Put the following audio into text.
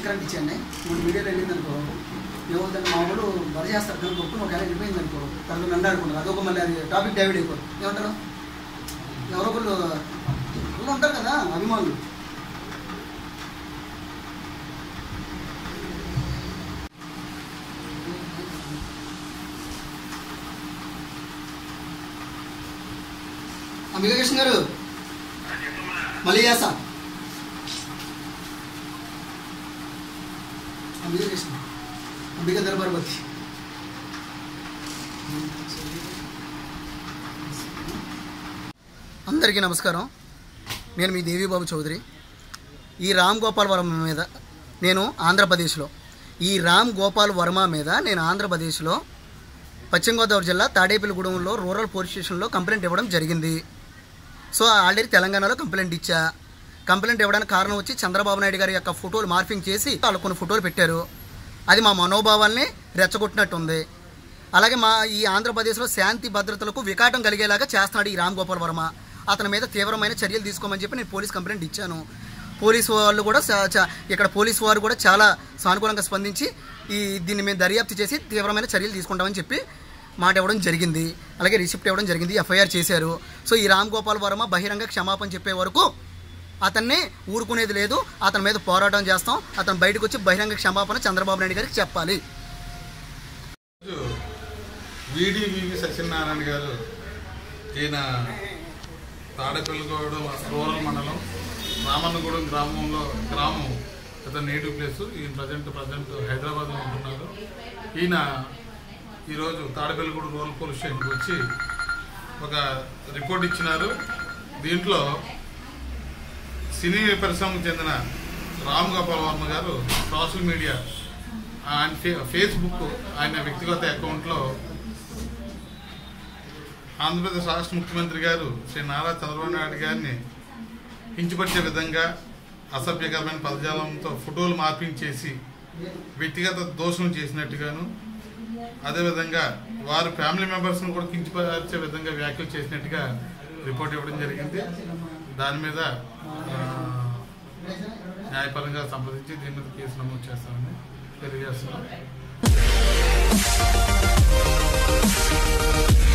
current ఇచ్చాను మూడు మీడియాలో వెళ్ళింది అనుకో ఏమవుతుంది మా వాడు వర చేస్తారు కనుక కొట్టుకుని ఒక వెళ్ళిపోయింది వెళ్ళిపోయింది అనుకో తర్వాత నన్ను అనుకుంటారు అదొక మళ్ళీ అది టాపిక్ డైవర్ట్ అయిపోతుంది ఏమంటారు ఎవరో ఒకళ్ళు వాళ్ళు ఉంటారు కదా అభిమానులు అంబికా కృష్ణ గారు మళ్ళీ చేస్తా అంబికా కృష్ణ అంబికా దర్బార్వతి అందరికీ నమస్కారం నేను మీ దేవీబాబు చౌదరి ఈ రామ్ గోపాల్ వర్మ మీద నేను ఆంధ్రప్రదేశ్లో ఈ రామ్ గోపాల్ వర్మ మీద నేను ఆంధ్రప్రదేశ్లో పశ్చిమ గోదావరి జిల్లా తాడేపల్లిగూడెంలో రూరల్ పోలీస్ స్టేషన్లో కంప్లైంట్ ఇవ్వడం జరిగింది సో ఆల్రెడీ తెలంగాణలో కంప్లైంట్ ఇచ్చా కంప్లైంట్ ఇవ్వడానికి కారణం వచ్చి చంద్రబాబు నాయుడు గారి యొక్క ఫోటోలు మార్పింగ్ చేసి వాళ్ళు కొన్ని ఫోటోలు పెట్టారు అది మా మనోభావాల్ని రెచ్చగొట్టినట్టుంది అలాగే మా ఈ ఆంధ్రప్రదేశ్లో శాంతి భద్రతలకు వికాటం కలిగేలాగా చేస్తున్నాడు ఈ రామ్ గోపాల్ వర్మ అతని మీద తీవ్రమైన చర్యలు తీసుకోమని చెప్పి నేను పోలీస్ కంప్లైంట్ ఇచ్చాను పోలీసు వాళ్ళు కూడా చా- చా- ఇక్కడ పోలీసు వారు కూడా చాలా సానుకూలంగా స్పందించి ఈ దీన్ని మేము దర్యాప్తు చేసి తీవ్రమైన చర్యలు తీసుకుంటామని చెప్పి మాట ఇవ్వడం జరిగింది అలాగే రిసిప్ట్ ఇవ్వడం జరిగింది ఎఫ్ఐఆర్ చేశారు సో ఈ రామ్ గోపాల్ వర్మ బహిరంగ క్షమాపణ చెప్పే వరకు అతన్ని ఊరుకునేది లేదు అతని మీద పోరాటం చేస్తాం అతను బయటకు వచ్చి బహిరంగ క్షమాపణ చంద్రబాబు నాయుడు గారికి చెప్పాలి విడివివి సత్యనారాయణ గారు ఈయన తాడపల్లిగూడెం రూరల్ మండలం రామన్నగూడెం గ్రామంలో గ్రామం ఇతని నేటివ్ ప్లేస్ ఈయన ప్రజెంట్ ప్రజెంట్ హైదరాబాద్లో ఉంటున్నారు ఈయన ఈరోజు తాడపల్లిగూడెం రూరల్ పోలీస్ స్టేషన్కి వచ్చి ఒక రిపోర్ట్ ఇచ్చినారు దీంట్లో సినీ పరిశ్రమకు చెందిన రామ్ గోపాల్ వర్మ గారు సోషల్ మీడియా ఆయన ఫే- ఫేస్బుక్ ఆయన వ్యక్తిగత అకౌంట్లో ఆంధ్రప్రదేశ్ రాష్ట్ర ముఖ్యమంత్రి గారు శ్రీ నారా చంద్రబాబు నాయుడు గారిని కించపరిచే విధంగా అసభ్యకరమైన పదజాలంతో ఫోటోలు మార్పింగ్ చేసి వ్యక్తిగత దోషం చేసినట్టుగాను అదేవిధంగా వారి ఫ్యామిలీ మెంబర్స్ను కూడా కించపరిచే విధంగా వ్యాఖ్యలు చేసినట్టుగా రిపోర్ట్ ఇవ్వడం జరిగింది దాని మీద ఆ, న్యాయపరంగా సంప్రదించి దీని మీద కేసు నమోదు చేస్తామని తెలియజేస్తున్నాం